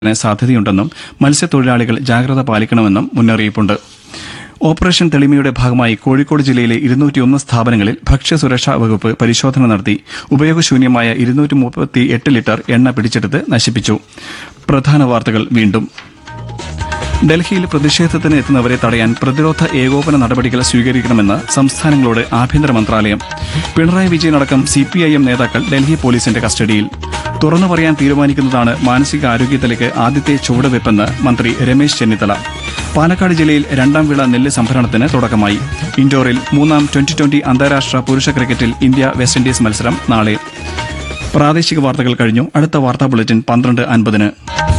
ന് സാധ്യതയുണ്ടെന്നും മത്സ്യത്തൊഴിലാളികൾ ജാഗ്രത പാലിക്കണമെന്നും മുന്നറിയിപ്പുണ്ട് ഓപ്പറേഷൻ തെളിമയുടെ ഭാഗമായി കോഴിക്കോട് ജില്ലയിലെ ഇരുന്നൂറ്റിയൊന്ന് സ്ഥാപനങ്ങളിൽ ഭക്ഷ്യസുരക്ഷാ വകുപ്പ് പരിശോധന നടത്തി ഉപയോഗശൂന്യമായ ഇരുന്നൂറ്റി മുപ്പത്തി എട്ട് ലിറ്റർ എണ്ണ പിടിച്ചെടുത്ത് നശിപ്പിച്ചു പ്രധാന വാർത്തകൾ വീണ്ടും ഡൽഹിയിൽ പ്രതിഷേധത്തിന് എത്തുന്നവരെ തടയാൻ പ്രതിരോധ ഏകോപന നടപടികൾ സ്വീകരിക്കണമെന്ന് സംസ്ഥാനങ്ങളോട് ആഭ്യന്തര മന്ത്രാലയം പിണറായി വിജയനടക്കം സിപിഐഎം നേതാക്കൾ ഡൽഹി പോലീസിന്റെ കസ്റ്റഡിയിൽ തുറന്നു പറയാൻ തീരുമാനിക്കുന്നതാണ് മാനസികാരോഗ്യത്തിലേക്ക് ആദ്യത്തെ ചുവടുവെപ്പെന്ന് മന്ത്രി രമേശ് ചെന്നിത്തല പാലക്കാട് ജില്ലയിൽ രണ്ടാം വിള നെല്ല് സംഭരണത്തിന് തുടക്കമായി ഇൻഡോറിൽ മൂന്നാം ട്വന്റി ട്വന്റി അന്താരാഷ്ട്ര പുരുഷ ക്രിക്കറ്റിൽ ഇന്ത്യ വെസ്റ്റ് ഇൻഡീസ് മത്സരം നാളെ പ്രാദേശിക വാർത്തകൾ കഴിഞ്ഞു അടുത്ത വാർത്താ ബുള്ളറ്റിൻ പന്ത്രണ്ട് അൻപതിന്